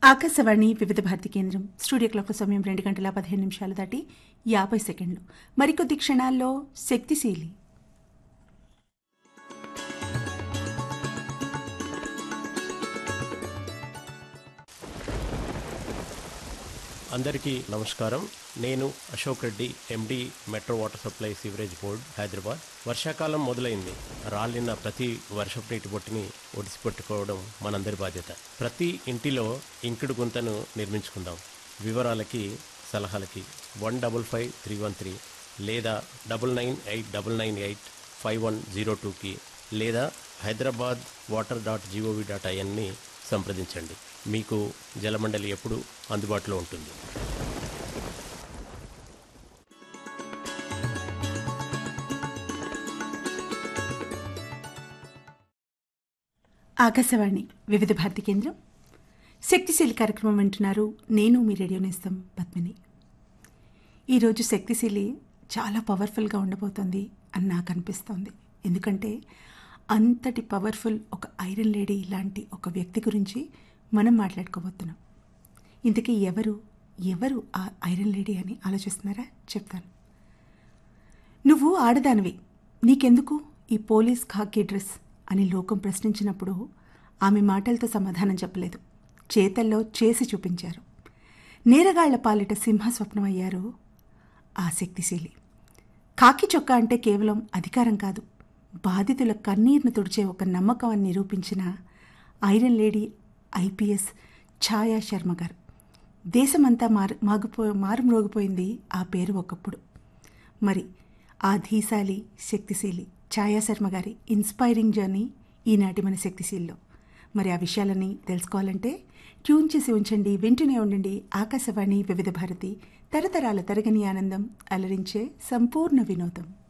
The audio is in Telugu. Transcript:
ఆకాశవాణి వివిధ భారతి కేంద్రం స్టూడియో క్లాక్ సమయం రెండు గంటల పదిహేను నిమిషాలు దాటి యాభై సెకండ్లు మరికొద్ది క్షణాల్లో శక్తిశీలి అందరికీ నమస్కారం నేను Ashok Reddy M D metro water supply sewerage board Hyderabad వర్షాకాలం మొదలైంది రాలిన ప్రతి వర్షపు నీటి బొట్టుని ఒడిసిపెట్టుకోవడం మనందరి బాధ్యత ప్రతి ఇంటిలో ఇంకుడు గుంతను నిర్మించుకుందాం వివరాలకి సలహాలకి one double five three one three లేదా double nine eight double nine eight five one zero టూకి లేదా Hyderabad water dot G O V dot ఐఎన్ని సంప్రదించండి మీకు జలమండలి ఎప్పుడు అందుబాటులో ఉంటుంది ఆకాశవాణి వివిధ భారతి కేంద్రం శక్తిశీలి కార్యక్రమం వింటున్నారు నేను మీ రేడియో నేస్తం పద్మిని ఈరోజు శక్తిశీలి చాలా పవర్ఫుల్గా ఉండబోతోంది అని నాకు అనిపిస్తోంది ఎందుకంటే అంతటి పవర్ఫుల్ ఒక ఐరన్ లేడీ లాంటి ఒక వ్యక్తి గురించి మనం మాట్లాడుకోబోతున్నాం ఇంతకీ ఎవరు ఎవరు ఆ ఐరన్ లేడీ అని ఆలోచిస్తున్నారా చెప్తాను నువ్వు ఆడదానివి నీకెందుకు ఈ పోలీస్ ఖాకీ డ్రెస్ అని లోకం ప్రశ్నించినప్పుడు ఆమె మాటలతో సమాధానం చెప్పలేదు చేతల్లో చేసి చూపించారు నేరగాళ్ల పాలిట సింహ స్వప్నమయ్యారు ఆ శక్తిశీలి కాకి చొక్కా అంటే కేవలం అధికారం కాదు బాధితుల కన్నీరును తుడిచే ఒక నమ్మకం అని నిరూపించిన iron lady IPS Chhaya Sharma garu దేశమంతా మారు మాగిపో మారుమ్రోగిపోయింది ఆ పేరు ఒకప్పుడు మరి ఆ ధీశాలి శక్తిశీలి ఛాయా శర్మ గారి ఇన్స్పైరింగ్ జర్నీ ఈనాటి మన శక్తిశీల్లో మరి ఆ విషయాలని తెలుసుకోవాలంటే ట్యూన్ చేసి ఉంచండి వింటూనే ఉండండి ఆకాశవాణి వివిధ భారతి తరతరాల తరగని ఆనందం అలరించే సంపూర్ణ వినోదం